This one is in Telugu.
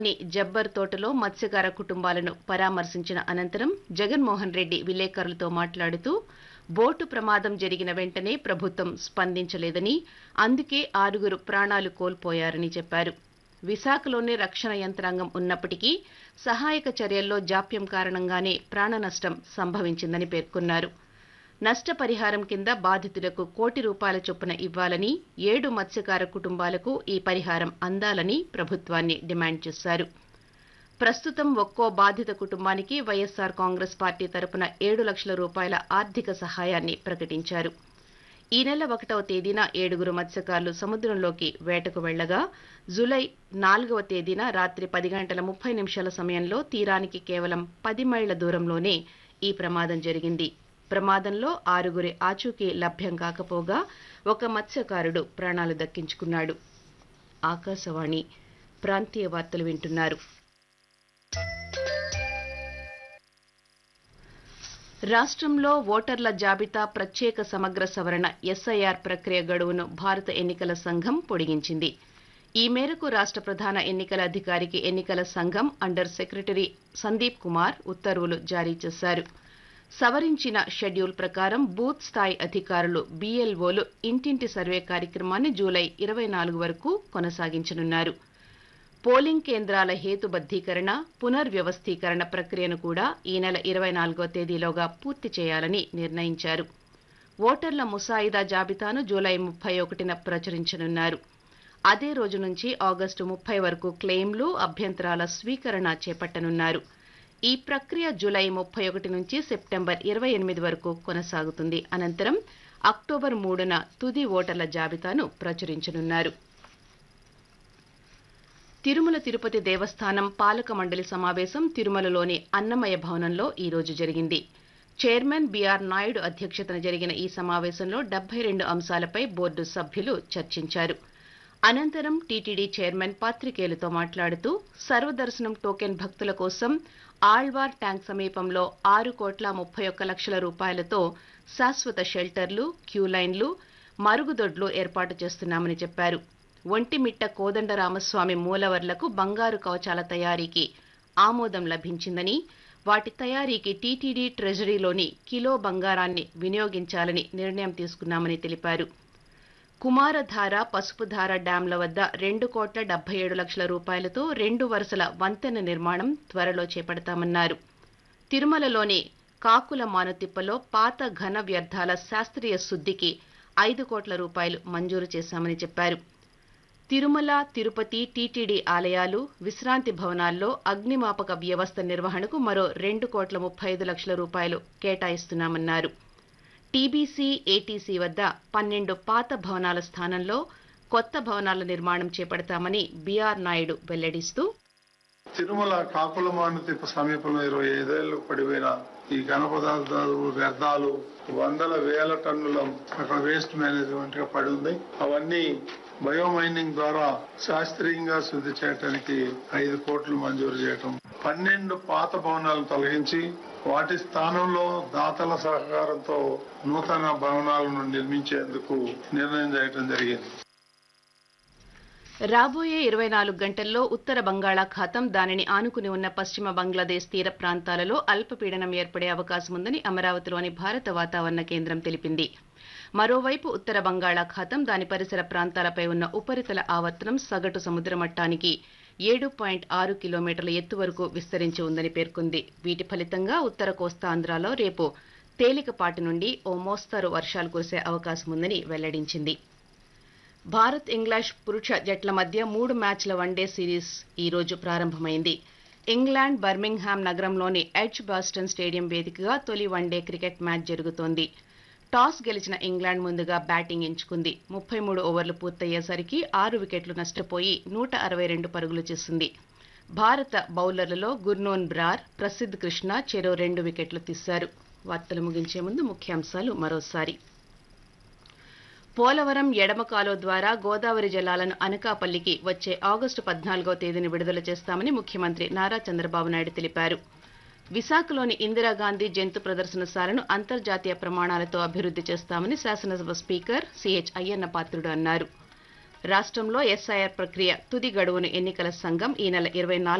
ని జబ్బర్ తోటలో మత్స్యకార కుటుంబాలను పరామర్శించిన అనంతరం జగన్మోహన్ రెడ్డి విలేకరులతో మాట్లాడుతూ బోటు ప్రమాదం జరిగిన వెంటనే ప్రభుత్వం స్పందించలేదని అందుకే ఆరుగురు ప్రాణాలు కోల్పోయారని చెప్పారు విశాఖలోనే రక్షణ యంత్రాంగం ఉన్నప్పటికీ సహాయక చర్యల్లో జాప్యం కారణంగానే ప్రాణ నష్టం సంభవించిందని పేర్కొన్నారు నష్టపరిహారం కింద బాధితులకు కోటి రూపాయల చొప్పున ఇవ్వాలని ఏడు మత్స్యకార కుటుంబాలకు ఈ పరిహారం అందాలని ప్రభుత్వాన్ని డిమాండ్ చేశారు ప్రస్తుతం ఒక్కో బాధిత కుటుంబానికి వైఎస్సార్ కాంగ్రెస్ పార్టీ తరపున ఏడు లక్షల రూపాయల ఆర్థిక సహాయాన్ని ప్రకటించారు ఈ నెల ఒకటవ తేదీన ఏడుగురు మత్స్యకారులు సముద్రంలోకి వేటకు వెళ్లగా జులై నాలుగవ తేదీన రాత్రి పది గంటల ముప్పై నిమిషాల సమయంలో తీరానికి కేవలం పది మైళ్ల దూరంలోనే ఈ ప్రమాదం జరిగింది ప్రమాదంలో ఆరుగురి ఆచూకీ లభ్యం కాకపోగా ఒక మత్స్యకారుడు ప్రాణాలు దక్కించుకున్నాడు ఆకాశవాణి ప్రాంతీయ వార్తలు వింటున్నారు రాష్ట్రంలో ఓటర్ల జాబితా ప్రత్యేక సమగ్ర సవరణ ఎస్ఐఆర్ ప్రక్రియ గడువును భారత ఎన్నికల సంఘం పొడిగించింది ఈ మేరకు రాష్ట్ర ప్రధాన ఎన్నికల అధికారికి ఎన్నికల సంఘం అండర్ సెక్రటరీ సందీప్ కుమార్ ఉత్తర్వులు జారీ చేశారు సవరించిన షెడ్యూల్ ప్రకారం బూత్ స్థాయి అధికారులు బీఎల్ఓలు ఇంటింటి సర్వే కార్యక్రమాన్ని జూలై ఇరవై నాలుగు వరకు కొనసాగించనున్నారు పోలింగ్ కేంద్రాల హేతుబద్దీకరణ పునర్వ్యవస్థీకరణ ప్రక్రియను కూడా ఈ నెల ఇరవై నాలుగో తేదీలోగా పూర్తి చేయాలని నిర్ణయించారు ఓటర్ల ముసాయిదా జాబితాను జూలై ముప్పై ఒకటిన ప్రచురించనున్నారు అదే రోజు నుంచి ఆగస్టు ముప్పై వరకు క్లెయిమ్లు అభ్యంతరాల స్వీకరణ చేపట్టనున్నారు ఈ ప్రక్రియ జూలై ముప్పై ఒకటి నుంచి సెప్టెంబర్ ఇరవై ఎనిమిది వరకు కొనసాగుతుంది అనంతరం అక్టోబర్ మూడున తుది ఓటర్ల జాబితాను ప్రచురించనున్నారు తిరుమల తిరుపతి దేవస్థానం పాలక మండలి సమావేశం తిరుమలలోని అన్నమయ భవనంలో ఈ రోజు జరిగింది చైర్మన్ బీఆర్ నాయుడు అధ్యక్షతన జరిగిన ఈ సమావేశంలో డెబ్బై రెండు అంశాలపై బోర్డు సభ్యులు చర్చించారు అనంతరం టీటీడీ చైర్మన్ పాత్రికేయులతో మాట్లాడుతూ సర్వదర్శనం టోకెన్ భక్తుల కోసం ఆళ్వార్ ట్యాంక్ సమీపంలో ఆరు కోట్ల ముప్పై ఒక్క లక్షల రూపాయలతో శాశ్వత షెల్టర్లు క్యూలైన్లు మరుగుదొడ్లు ఏర్పాటు చేస్తున్నామని చెప్పారు ఒంటిమిట్ట కోదండరామస్వామి మూలవర్లకు బంగారు కవచాల తయారీకి ఆమోదం లభించిందని వాటి తయారీకి టీటీడీ ట్రెజరీలోని కిలో బంగారాన్ని వినియోగించాలని నిర్ణయం తీసుకున్నామని తెలిపారు కుమారధార పసుపుధార డ్యాంల వద్ద రెండు కోట్ల డెబ్బై ఏడు లక్షల రూపాయలతో రెండు వరుసల వంతెన నిర్మాణం త్వరలో చేపడతామన్నారు తిరుమలలోని కాకుల మానుతిప్పలో పాత ఘన వ్యర్థాల శాస్త్రీయ శుద్ధికి ఐదు కోట్ల రూపాయలు మంజూరు చేశామని చెప్పారు తిరుమల తిరుపతి టీటీడీ ఆలయాలు విశ్రాంతి భవనాల్లో అగ్నిమాపక వ్యవస్థ నిర్వహణకు మరో రెండు కోట్ల ముప్పై ఐదు లక్షల రూపాయలు కేటాయిస్తున్నామన్నారు టీబీసీ ఏటీసీ వద్ద పన్నెండు పాత భవనాల స్థానంలో కొత్త భవనాల నిర్మాణం చేపడతామని బీఆర్ నాయుడు వెల్లడిస్తూ తిరుమల కాకులమానుతిప్ప సమీపంలో ఇరవై ఐదేళ్లు పడిపోయిన ఈ ఘన పదార్థాలు వ్యర్థాలు వందల వేల టన్నుల అక్కడ వేస్ట్ మేనేజ్మెంట్ గా పడి ఉంది అవన్నీ బయోమైనింగ్ ద్వారా శాస్త్రీయంగా శుద్ధి చేయడానికి ఐదు కోట్లు మంజూరు చేయటం పన్నెండు పాత భవనాలను తొలగించి వాటి స్థానంలో దాతల సహకారంతో నూతన భవనాలను నిర్మించేందుకు నిర్ణయం చేయటం జరిగింది రాబోయే ఇరవై నాలుగు గంటల్లో ఉత్తర బంగాళాఖాతం దానిని ఆనుకుని ఉన్న పశ్చిమ బంగ్లాదేశ్ తీర ప్రాంతాలలో అల్పపీడనం ఏర్పడే అవకాశం ఉందని అమరావతిలోని భారత వాతావరణ కేంద్రం తెలిపింది మరోవైపు ఉత్తర బంగాళాఖాతం దాని పరిసర ప్రాంతాలపై ఉన్న ఉపరితల ఆవర్తనం సగటు సముద్ర మట్టానికి ఏడు పాయింట్ ఆరు కిలోమీటర్ల ఎత్తు వరకు విస్తరించి ఉందని పేర్కొంది వీటి ఫలితంగా ఉత్తర కోస్తాంధ్రాలో రేపు తేలికపాటి నుండి ఓ మోస్తరు వర్షాలు కురిసే అవకాశం ఉందని వెల్లడించింది భారత్ ఇంగ్లాండ్ పురుష జట్ల మధ్య మూడు మ్యాచ్ల వన్డే సిరీస్ ఈ రోజు ప్రారంభమైంది ఇంగ్లాండ్ బర్మింగ్హామ్ నగరంలోని ఎడ్జ్ బాస్టన్ స్టేడియం వేదికగా తొలి వన్డే క్రికెట్ మ్యాచ్ జరుగుతోంది టాస్ గెలిచిన ఇంగ్లాండ్ ముందుగా బ్యాటింగ్ ఎంచుకుంది ముప్పై మూడు ఓవర్లు పూర్తయ్యేసరికి ఆరు వికెట్లు నష్టపోయి నూట అరవై రెండు పరుగులు చేసింది భారత బౌలర్లలో గుర్నోన్ బ్రార్ ప్రసిద్ధ్ కృష్ణ చెరో రెండు వికెట్లు తీశారు వార్తలు ముగించే ముందు ముఖ్యాంశాలు మరోసారి పోలవరం ఎడమ కాలువ ద్వారా గోదావరి జలాలను అనకాపల్లికి వచ్చే ఆగస్టు పద్నాలుగో తేదీని విడుదల చేస్తామని ముఖ్యమంత్రి నారా చంద్రబాబు నాయుడు తెలిపారు విశాఖలోని ఇందిరాగాంధీ జంతు ప్రదర్శనశాలను అంతర్జాతీయ ప్రమాణాలతో అభివృద్ధి చేస్తామని శాసనసభ స్పీకర్ సిహెచ్ అయ్యన్న పాత్రుడు అన్నారు రాష్ట్రంలో ఎస్ఐఆర్ ప్రక్రియ తుది గడువును ఎన్నికల సంఘం ఈ నెల ఇరవై